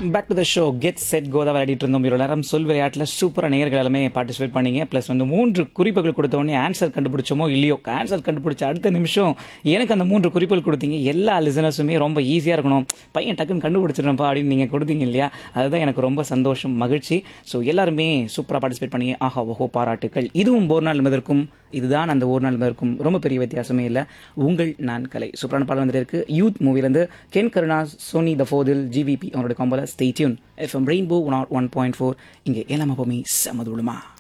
back to the show get set கோதா விளையாடிட்டு இருந்தோம் இவ்வளோ நேரம் சொல் விளையாட்டில் சூப்பராக நேயர்கள் எல்லாமே பார்ட்டிசிபேட் பண்ணீங்க ப்ளஸ் வந்து மூன்று குறிப்புகள் கொடுத்த உடனே ஆன்சர் கண்டுபிடிச்சோமோ இல்லையோ ஆன்சர் கண்டுபிடிச்ச அடுத்த நிமிஷம் எனக்கு அந்த மூன்று குறிப்புகள் கொடுத்தீங்க எல்லா லிசனர்ஸுமே ரொம்ப ஈஸியாக இருக்கணும் பையன் டக்குன்னு கண்டுபிடிச்சிடணும்ப்பா அப்படின்னு நீங்கள் கொடுத்தீங்க இல்லையா அதுதான் எனக்கு ரொம்ப சந்தோஷம் மகிழ்ச்சி ஸோ எல்லாருமே சூப்பராக பார்ட்டிசிபேட் பண்ணீங்க ஆஹா ஓஹோ பாராட்டுக்கள் இதுவும் ஒரு நாள் மிதற்கும் இதுதான் அந்த ஒரு நாள் மிதற்கும் ரொம்ப பெரிய வித்தியாசமே இல்லை உங்கள் நான் கலை சூப்பரான பாடம் வந்துட்டு இருக்கு யூத் மூவிலேருந்து கென் கருணா சோனி த ஃபோதில் ஜிவிபி அவரோட காம்போல stay tuned FM rainbow one one point four இங்கே எல்லாமே எப்பவுமே செமதுளுமா